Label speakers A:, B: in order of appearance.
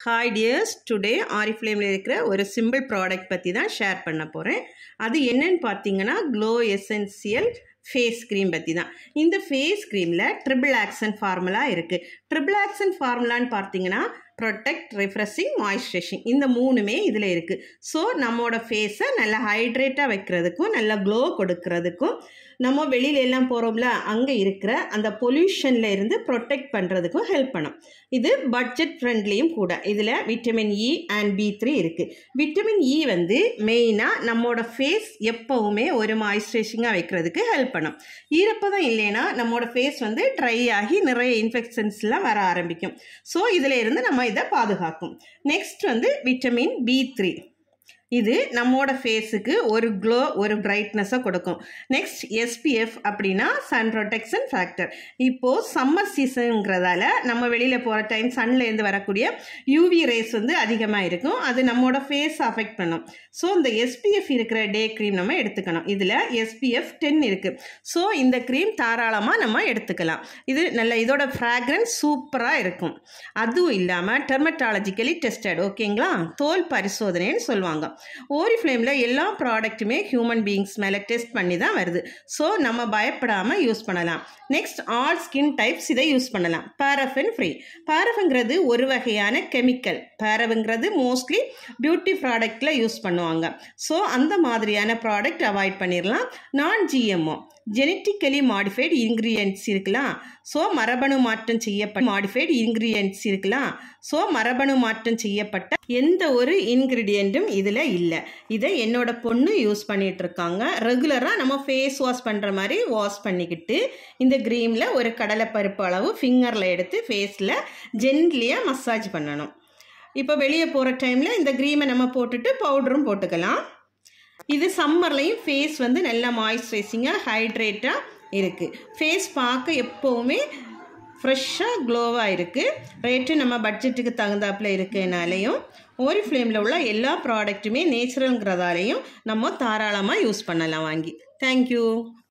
A: hi tears today ஆரிஃப்ளேமில் இருக்கிற ஒரு simple product பற்றி தான் ஷேர் பண்ண போகிறேன் அது என்னன்னு பார்த்தீங்கன்னா க்ளோ எசென்சியல் ஃபேஸ் க்ரீம் பற்றி தான் இந்த ஃபேஸ் க்ரீமில் ட்ரிபிள் ஆக்சன் ஃபார்முலா இருக்குது ட்ரிபிள் ஆக்சன் ஃபார்முலான்னு பார்த்தீங்கன்னா ப்ரொடெக்ட் ரிஃப்ரெஷிங் மாய்ஸ்சரைசிங் இந்த மூணுமே இதில் இருக்குது ஸோ நம்மளோட ஃபேஸை நல்லா ஹைட்ரேட்டாக வைக்கிறதுக்கும் நல்லா க்ளோ கொடுக்கறதுக்கும் நம்ம வெளியில எல்லாம் போகிறோம்ல அங்கே இருக்கிற அந்த பொல்யூஷனில் இருந்து ப்ரொடெக்ட் பண்ணுறதுக்கும் ஹெல்ப் பண்ணும் இது பட்ஜெட் ஃப்ரெண்ட்லியும் கூட இதில் vitamin E and B three இருக்குது விட்டமின் இ வந்து மெயினாக நம்மளோட ஃபேஸ் எப்போவுமே ஒரு மாய்ஸ்சரைசிங்காக வைக்கிறதுக்கு ஹெல்ப் பண்ணும் ஈரப்பதம் இல்லைன்னா நம்மளோட ஃபேஸ் வந்து ட்ரை ஆகி நிறைய இன்ஃபெக்ஷன்ஸ்லாம் வர ஆரம்பிக்கும் ஸோ இதில் இருந்து நம்ம இதை பாதுகாக்கும் நெக்ஸ்ட் வந்து விட்டமின் பி த்ரீ இது நம்மோட ஃபேஸுக்கு ஒரு க்ளோ ஒரு பிரைட்னஸை கொடுக்கும் நெக்ஸ்ட் எஸ்பிஎஃப் அப்படின்னா சன் ப்ரொடெக்ஷன் ஃபேக்டர் இப்போது சம்மர் சீசனுங்கிறதால நம்ம வெளியில் போகிற டைம் சன்லேருந்து வரக்கூடிய யூவி ரேஸ் வந்து அதிகமாக இருக்கும் அது நம்மளோட ஃபேஸ் அஃபெக்ட் பண்ணும் ஸோ இந்த எஸ்பிஎஃப் இருக்கிற டே க்ரீம் நம்ம எடுத்துக்கணும் இதில் எஸ்பிஎஃப் டென் இருக்குது ஸோ இந்த க்ரீம் தாராளமாக நம்ம எடுத்துக்கலாம் இது நல்ல இதோட ஃப்ராக்ரன்ஸ் சூப்பராக இருக்கும் அதுவும் இல்லாமல் டெர்மட்டாலஜிக்கலி டெஸ்டட் ஓகேங்களா தோல் பரிசோதனைன்னு சொல்லுவாங்க ஓரிஃப்ளேமில் எல்லா ப்ராடக்ட்டுமே ஹியூமன் பீயிங்ஸ் மேலே டெஸ்ட் பண்ணி தான் வருது ஸோ நம்ம பயப்படாமல் யூஸ் பண்ணலாம் நெக்ஸ்ட் ஆல் ஸ்கின் டைப்ஸ் இதை யூஸ் பண்ணலாம் பாரஃபின் ஃப்ரீ பாரஃபுங்கிறது ஒரு வகையான கெமிக்கல் பாரவுங்கிறது மோஸ்ட்லி பியூட்டி ப்ராடக்டில் யூஸ் பண்ணுவாங்க ஸோ அந்த மாதிரியான ப்ராடக்ட் அவாய்ட் பண்ணிடலாம் non GMO genetically modified ingredients இருக்கலாம் ஸோ மரபணு மாற்றம் செய்யப்பட்ட மாடிஃபைடு இன்க்ரீடியன்ட்ஸ் இருக்கலாம் ஸோ மரபணு மாற்றம் செய்யப்பட்ட எந்த ஒரு இன்க்ரீடியண்ட்டும் இதில் இல்லை இதை என்னோட பொண்ணு யூஸ் பண்ணிகிட்டு இருக்காங்க ரெகுலராக நம்ம ஃபேஸ் வாஷ் பண்ணுற மாதிரி வாஷ் பண்ணிக்கிட்டு இந்த க்ரீமில் ஒரு கடலைப்பருப்பு அளவு ஃபிங்கரில் எடுத்து ஃபேஸில் ஜென்ட்லியாக மசாஜ் பண்ணணும் இப்போ வெளியே போகிற டைமில் இந்த க்ரீமை நம்ம போட்டுட்டு பவுடரும் போட்டுக்கலாம் இது சம்மர்லேயும் ஃபேஸ் வந்து நல்லா மாய்ஸ்சரைசிங்காக ஹைட்ரேட்டாக இருக்குது ஃபேஸ் பார்க்க எப்போவுமே ஃப்ரெஷ்ஷாக க்ளோவாக இருக்குது ரேட்டு நம்ம பட்ஜெட்டுக்கு தகுந்தாப்பில் இருக்கனாலையும் ஓரி ஃப்ளேமில் உள்ள எல்லா ப்ராடக்ட்டுமே நேச்சுரல்ங்கிறதாலையும் நம்ம தாராளமாக யூஸ் பண்ணலாம் வாங்கி தேங்க்யூ